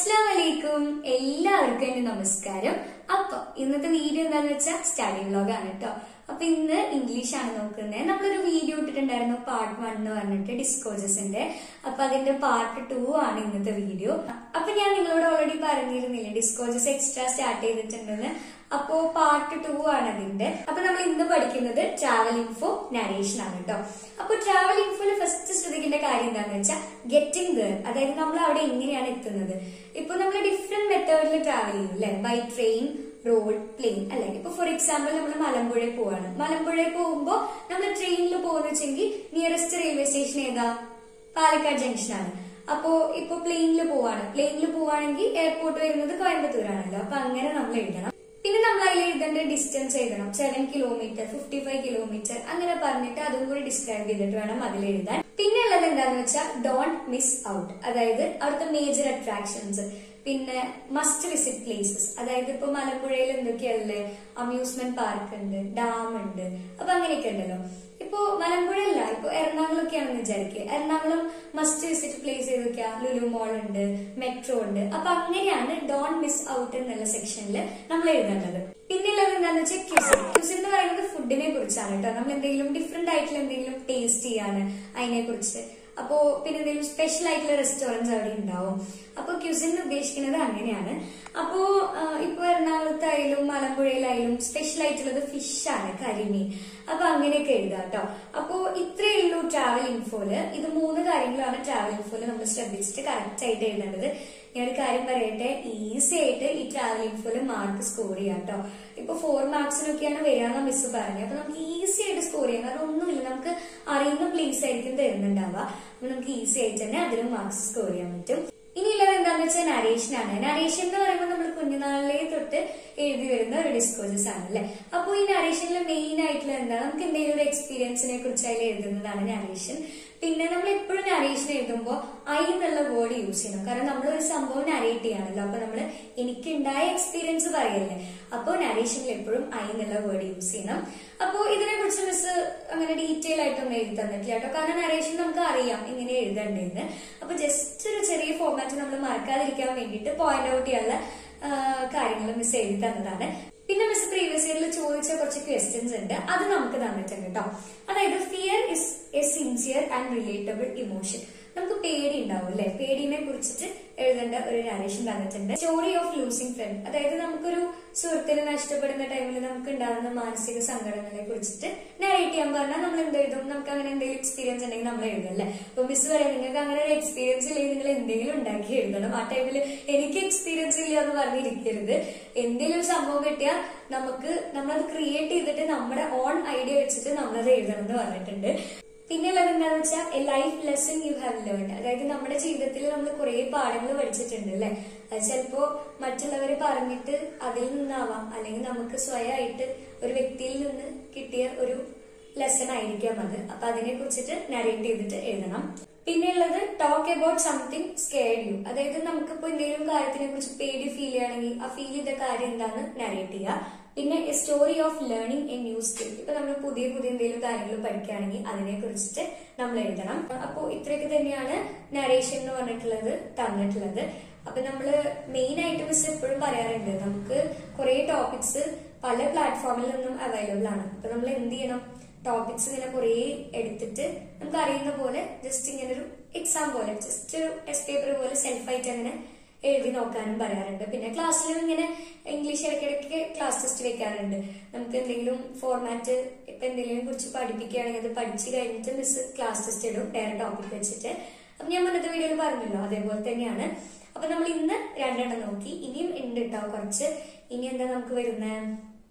അസ്സാം വലൈക്കും എല്ലാവർക്കും എന്റെ നമസ്കാരം അപ്പൊ ഇന്നത്തെ വീഡിയോ എന്താന്ന് വെച്ചാൽ സ്റ്റഡി വ്ലോഗ് ആണ് കേട്ടോ അപ്പൊ ഇന്ന് ഇംഗ്ലീഷ് ആണ് നോക്കുന്നത് നമ്മളൊരു വീഡിയോ ഇട്ടിട്ടുണ്ടായിരുന്നു പാർട്ട് വൺ എന്ന് പറഞ്ഞിട്ട് ഡിസ്കോജസിന്റെ അപ്പൊ അതിന്റെ പാർട്ട് ടു ആണ് ഇന്നത്തെ വീഡിയോ അപ്പൊ ഞാൻ നിങ്ങളോട് ഓൾറെഡി പറഞ്ഞിരുന്നില്ലേ ഡിസ്കോജസ് എക്സ്ട്രാ സ്റ്റാർട്ട് ചെയ്തിട്ടുണ്ടെന്ന് അപ്പോ പാർട്ട് ടു ആണ് അതിന്റെ അപ്പൊ നമ്മൾ ഇന്ന് പഠിക്കുന്നത് ട്രാവൽ ഇൻഫോ നരേഷൻ ആണ് കേട്ടോ അപ്പൊ ട്രാവൽ ഇൻഫോയില് ഫസ്റ്റ് ശ്രദ്ധിക്കേണ്ട കാര്യം എന്താണെന്ന് വെച്ചാൽ ഗെറ്റിംഗ് ദർ അതായത് നമ്മൾ അവിടെ എങ്ങനെയാണ് എത്തുന്നത് ഇപ്പൊ നമ്മൾ ഡിഫറെന്റ് മെത്തേഡിൽ ട്രാവൽ ചെയ്യും അല്ലെ ബൈ ട്രെയിൻ റോഡ് പ്ലെയിൻ അല്ലെ ഇപ്പൊ ഫോർ എക്സാമ്പിൾ നമ്മൾ മലമ്പുഴയിൽ പോവാണ് മലമ്പുഴയിൽ പോകുമ്പോൾ നമ്മൾ ട്രെയിനിൽ പോകുന്ന വെച്ചെങ്കിൽ നിയറസ്റ്റ് റെയിൽവേ സ്റ്റേഷൻ ഏതാ പാലക്കാട് ജംഗ്ഷൻ ആണ് അപ്പോ ഇപ്പൊ പ്ലെയിനിൽ പോവാണ് പ്ലെയിനിൽ പോവാണെങ്കിൽ എയർപോർട്ട് വരുന്നത് കോയമ്പത്തൂരാണല്ലോ അപ്പൊ അങ്ങനെ നമ്മൾ എഴുതണം പിന്നെ നമ്മൾ അതിൽ എഴുതേണ്ട ഡിസ്റ്റൻസ് എഴുതണം seven kilometre fifty five kilometre അങ്ങനെ പറഞ്ഞിട്ട് അതും കൂടി ഡിസ്ക്രൈബ് ചെയ്തിട്ട് വേണം അതിൽ എഴുതാൻ പിന്നെ ഉള്ളത് എന്താന്ന് വെച്ചാൽ ഡോണ്ട് മിസ് ഔട്ട് അതായത് അവിടുത്തെ മേജർ അട്രാക്ഷൻസ് പിന്നെ മസ്റ്റ് വിസിറ്റ് പ്ലേസസ് അതായത് ഇപ്പൊ മലമ്പുഴയിൽ എന്തൊക്കെയല്ലേ അമ്യൂസ്മെന്റ് പാർക്ക് ഉണ്ട് ഡാം ഉണ്ട് അപ്പൊ അങ്ങനെയൊക്കെ ഉണ്ടല്ലോ ഇപ്പോ മലമ്പുഴയല്ല ഇപ്പൊ എറണാകുളമൊക്കെയാണെന്ന് വിചാരിക്കുക എറണാകുളം മസ്റ്റ് വിസിറ്റ് പ്ലേസ് ഏതൊക്കെയാ ലുലു മോൾ ഉണ്ട് മെട്രോ ഉണ്ട് അപ്പൊ അങ്ങനെയാണ് ഡോൺ മിസ് ഔട്ട് എന്നുള്ള സെക്ഷനിൽ നമ്മൾ എഴുതേണ്ടത് പിന്നെയുള്ളത് എന്താന്ന് വെച്ചാൽ ക്യൂസിൻ ക്യൂസിൻ എന്ന് പറയുന്നത് ഫുഡിനെ കുറിച്ചാണ് കേട്ടോ നമ്മൾ എന്തെങ്കിലും ഡിഫറെന്റ് ആയിട്ടുള്ള എന്തെങ്കിലും ടേസ്റ്റ് ചെയ്യാണ് അതിനെ കുറിച്ച് അപ്പോ പിന്നെ എന്തെങ്കിലും സ്പെഷ്യൽ ആയിട്ടുള്ള റെസ്റ്റോറൻറ്റ്സ് അവിടെ ഉണ്ടാവും അപ്പൊ ക്യൂസിൻ ഉദ്ദേശിക്കുന്നത് അങ്ങനെയാണ് അപ്പോ ഇപ്പൊ എറണാകുളത്തായാലും മലമ്പുഴയിലായാലും സ്പെഷ്യൽ ആയിട്ടുള്ളത് ഫിഷാണ് കരിമീൻ അപ്പൊ അങ്ങനെയൊക്കെ എഴുതാം കേട്ടോ അപ്പോ ഇത്രയേ ഉള്ളൂ ട്രാവൽ ഇൻഫോല് ഇത് മൂന്ന് കാര്യങ്ങളാണ് ട്രാവൽ ഇൻഫോല് നമ്മൾ ശ്രദ്ധിച്ചിട്ട് കറക്റ്റ് ആയിട്ട് എഴുതേണ്ടത് ഞാൻ ഒരു കാര്യം പറയട്ടെ ഈസി ആയിട്ട് ഈ ട്രാവൽ ഇൻഫോല് മാർക്ക് സ്കോർ ചെയ്യാം കേട്ടോ ഇപ്പൊ ഫോർ മാർക്സിനൊക്കെയാണ് വരാന്ന മിസ് പറഞ്ഞത് അപ്പൊ നമുക്ക് ഈസി ആയിട്ട് സ്കോർ ചെയ്യാം കാരണം ഒന്നുമില്ല നമുക്ക് അറിയുന്ന പ്ലേസ് ആയിരിക്കും തരുന്നുണ്ടാവുക അപ്പൊ നമുക്ക് ഈസി ആയിട്ട് തന്നെ അതിലും മാർക്സ് സ്കോർ ചെയ്യാൻ പറ്റും ഇനിയുള്ളത് എന്താണെന്ന് വെച്ചാൽ നരേഷൻ ആണ് നരേഷൻ എന്ന് പറയുമ്പോൾ നമ്മൾ കുഞ്ഞുനാളിലേ തൊട്ട് എഴുതി വരുന്ന ഒരു ഡിസ്കോഴ്സസ് ആണ് അല്ലെ അപ്പൊ ഈ നരേഷനിൽ മെയിൻ ആയിട്ടുള്ള എന്താ നമുക്ക് എന്തെങ്കിലും ഒരു എക്സ്പീരിയൻസിനെ കുറിച്ച് അതിൽ എഴുതുന്നതാണ് നരേഷൻ പിന്നെ നമ്മൾ എപ്പോഴും നരേഷൻ എഴുതുമ്പോൾ ഐ എന്നുള്ള വേർഡ് യൂസ് ചെയ്യണം കാരണം നമ്മൾ ഒരു സംഭവം നരേറ്റ് ചെയ്യാണല്ലോ അപ്പൊ നമ്മൾ എനിക്കുണ്ടായ എക്സ്പീരിയൻസ് പറയല്ലേ അപ്പോൾ നരേഷനിൽ എപ്പോഴും ഐ എന്നുള്ള വേർഡ് യൂസ് ചെയ്യണം അപ്പോ ഇതിനെ കുറിച്ച് മിസ് അങ്ങനെ ഡീറ്റെയിൽ ആയിട്ടൊന്നും എഴുതി തന്നിട്ടില്ല കേട്ടോ കാരണം നരേഷൻ നമുക്ക് അറിയാം എങ്ങനെ എഴുതണ്ടെന്ന് അപ്പൊ ജസ്റ്റ് ഒരു ചെറിയ ഫോർമാറ്റ് നമ്മൾ മറക്കാതിരിക്കാൻ വേണ്ടിയിട്ട് പോയിന്റ് ഔട്ട് ചെയ്യാനുള്ള കാര്യങ്ങൾ മിസ് എഴുതി തന്നതാണ് പിന്നെ മിസ് പ്രീവിയസ് ഇയറിൽ ചോദിച്ച കുറച്ച് ക്വസ്റ്റ്യൻസ് ഉണ്ട് അത് നമുക്ക് തന്നിട്ടുണ്ട് കേട്ടോ അതായത് fear is a sincere and relatable emotion നമുക്ക് പേടി ഉണ്ടാവും അല്ലെ പേടിനെ കുറിച്ചിട്ട് എഴുതേണ്ട ഒരു നരേഷൻ തന്നിട്ടുണ്ട് സ്റ്റോറി ഓഫ് ലൂസിംഗ് ഫ്രണ്ട് അതായത് നമുക്കൊരു സുഹൃത്തിനെ നഷ്ടപ്പെടുന്ന ടൈമിൽ നമുക്ക് ഉണ്ടാകുന്ന മാനസിക സങ്കടങ്ങളെ കുറിച്ചിട്ട് നരേറ്റ് ചെയ്യാൻ പറഞ്ഞാൽ നമ്മൾ എന്ത് എഴുതും നമുക്ക് അങ്ങനെ എന്തെങ്കിലും എക്സ്പീരിയൻസ് ഉണ്ടെങ്കിൽ നമ്മൾ എഴുതും അല്ലെ അപ്പൊ മിസ് പറയാം നിങ്ങൾക്ക് അങ്ങനെ ഒരു എക്സ്പീരിയൻസ് ഇല്ലെങ്കിൽ നിങ്ങൾ എന്തെങ്കിലും ഉണ്ടാക്കി എഴുതണം ആ ടൈമിൽ എനിക്ക് എക്സ്പീരിയൻസ് ഇല്ല എന്ന് പറഞ്ഞിരിക്കരുത് എന്തെങ്കിലും ഒരു സംഭവം കിട്ടിയാൽ നമുക്ക് നമ്മളത് ക്രിയേറ്റ് ചെയ്തിട്ട് നമ്മുടെ ഓൺ ഐഡിയ വെച്ചിട്ട് നമ്മളത് എഴുതണം എന്ന് പറഞ്ഞിട്ടുണ്ട് പിന്നെയുള്ളത് എന്താണെന്ന് വെച്ചാൽ a life lesson you have learn അതായത് നമ്മുടെ ജീവിതത്തിൽ നമ്മൾ കുറെ പാഠങ്ങൾ പഠിച്ചിട്ടുണ്ട് അല്ലെ അത് ചിലപ്പോ മറ്റുള്ളവർ പറഞ്ഞിട്ട് അതിൽ നിന്നാവാം അല്ലെങ്കിൽ നമുക്ക് സ്വയമായിട്ട് ഒരു വ്യക്തിയിൽ നിന്ന് കിട്ടിയ ഒരു ലെസൺ ആയിരിക്കാം അത് അപ്പൊ അതിനെ കുറിച്ചിട്ട് നരേറ്റ് ചെയ്തിട്ട് എഴുതണം പിന്നെയുള്ളത് talk about something scared you അതായത് നമുക്കിപ്പോ എന്തെങ്കിലും കാര്യത്തിനെ കുറിച്ച് പേടി ഫീൽ ചെയ്യുകയാണെങ്കിൽ ആ ഫീൽ ചെയ്ത കാര്യം എന്താണെന്ന് നരേറ്റ് ചെയ്യുക പിന്നെ a story of learning a new skill ഇപ്പൊ നമ്മൾ പുതിയ പുതിയ എന്തെങ്കിലും കാര്യങ്ങൾ പഠിക്കുകയാണെങ്കിൽ അതിനെ കുറിച്ചിട്ട് നമ്മൾ എഴുതണം അപ്പോ ഇത്രയൊക്കെ തന്നെയാണ് നരേഷൻ എന്ന് പറഞ്ഞിട്ടുള്ളത് തന്നിട്ടുള്ളത് അപ്പൊ നമ്മള് മെയിൻ ആയിട്ട് മിസ് എപ്പോഴും പറയാറുണ്ട് നമുക്ക് കുറെ ടോപ്പിക്സ് പല പ്ലാറ്റ്ഫോമിൽ നിന്നും അവൈലബിൾ ആണ് അപ്പൊ നമ്മൾ എന്ത് ചെയ്യണം ടോപ്പിക്സ് ഇങ്ങനെ കുറെ എടുത്തിട്ട് നമുക്ക് അറിയുന്ന പോലെ ജസ്റ്റ് ഇങ്ങനെ ഒരു എക്സാം പോലെ ജസ്റ്റ് ഒരു ടെസ്റ്റ് പേപ്പർ പോലെ സെൽഫായിട്ട് അങ്ങനെ എഴുതി നോക്കാനും പറയാറുണ്ട് പിന്നെ ക്ലാസ്സിലും ഇങ്ങനെ ഇംഗ്ലീഷ് ഇടയ്ക്കിടയ്ക്ക് ക്ലാസ് ടെസ്റ്റ് വെക്കാറുണ്ട് നമുക്ക് എന്തെങ്കിലും ഫോർമാറ്റ് ഇപ്പൊ എന്തെങ്കിലും കുറിച്ച് പഠിപ്പിക്കുകയാണെങ്കിൽ അത് പഠിച്ചു കഴിഞ്ഞിട്ട് മിസ് ക്ലാസ് ടെസ്റ്റ് ഇടും വേറെ ടോപ്പിക് വെച്ചിട്ട് അപ്പൊ ഞാൻ മുന്നത്തെ വീഡിയോയിൽ പറഞ്ഞല്ലോ അതേപോലെ തന്നെയാണ് അപ്പൊ നമ്മൾ ഇന്ന് രണ്ടെണ്ണം നോക്കി ഇനിയും ഉണ്ട് കേട്ടോ കുറച്ച് ഇനി എന്താ നമുക്ക് വരുന്നത്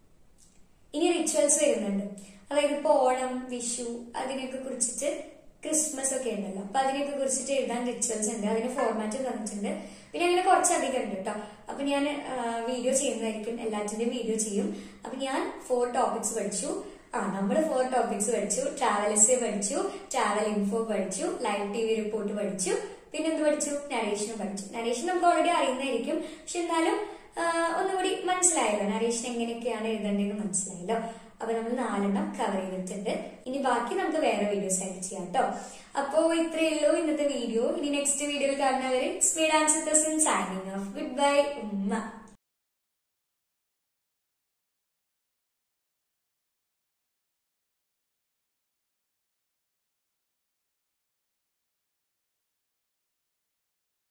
ഇനി റിച്വൽസ് വരുന്നുണ്ട് അതായത് ഇപ്പൊ ഓണം വിഷു അതിനെയൊക്കെ കുറിച്ചിട്ട് ക്രിസ്മസ് ഒക്കെ ഉണ്ടല്ലോ അപ്പൊ അതിനെയൊക്കെ കുറിച്ചിട്ട് എഴുതാൻ റിച്വൽസ് ഉണ്ട് അതിന് ഫോർമാറ്റ് തന്നിട്ടുണ്ട് പിന്നെ അങ്ങനെ കുറച്ചധികം ഉണ്ട് കേട്ടോ അപ്പൊ ഞാൻ വീഡിയോ ചെയ്യുന്നതായിരിക്കും എല്ലാറ്റിന്റെയും വീഡിയോ ചെയ്യും അപ്പൊ ഞാൻ ഫോർ ടോപ്പിക്സ് പഠിച്ചു ആ നമ്മൾ ഫോർ ടോപ്പിക്സ് പഠിച്ചു ട്രാവൽ എസ് പഠിച്ചു ട്രാവൽ ഇൻഫോ പഠിച്ചു ലൈവ് ടി വി റിപ്പോർട്ട് പഠിച്ചു പിന്നെ എന്ത് പഠിച്ചു നരേഷനും പഠിച്ചു നരേഷൻ നമുക്ക് ഓൾറെഡി അറിയുന്നതായിരിക്കും പക്ഷെ എന്നാലും ഒന്നുകൂടി മനസ്സിലായല്ലോ നരേഷൻ എങ്ങനെയൊക്കെയാണ് എഴുതേണ്ടതെന്ന് മനസ്സിലായല്ലോ അപ്പൊ നമ്മൾ നാലെണ്ണം കവർ ചെയ്തിട്ടുണ്ട് ഇനി ബാക്കി നമുക്ക് വേറെ വീഡിയോസ് ആയിട്ട് ചെയ്യാം കേട്ടോ അപ്പോ ഇത്രയേ ഉള്ളൂ ഇന്നത്തെ വീഡിയോ ഇനി നെക്സ്റ്റ് വീഡിയോയിൽ കാണുന്നവരെ speed answer signing off goodbye ഉമ്മ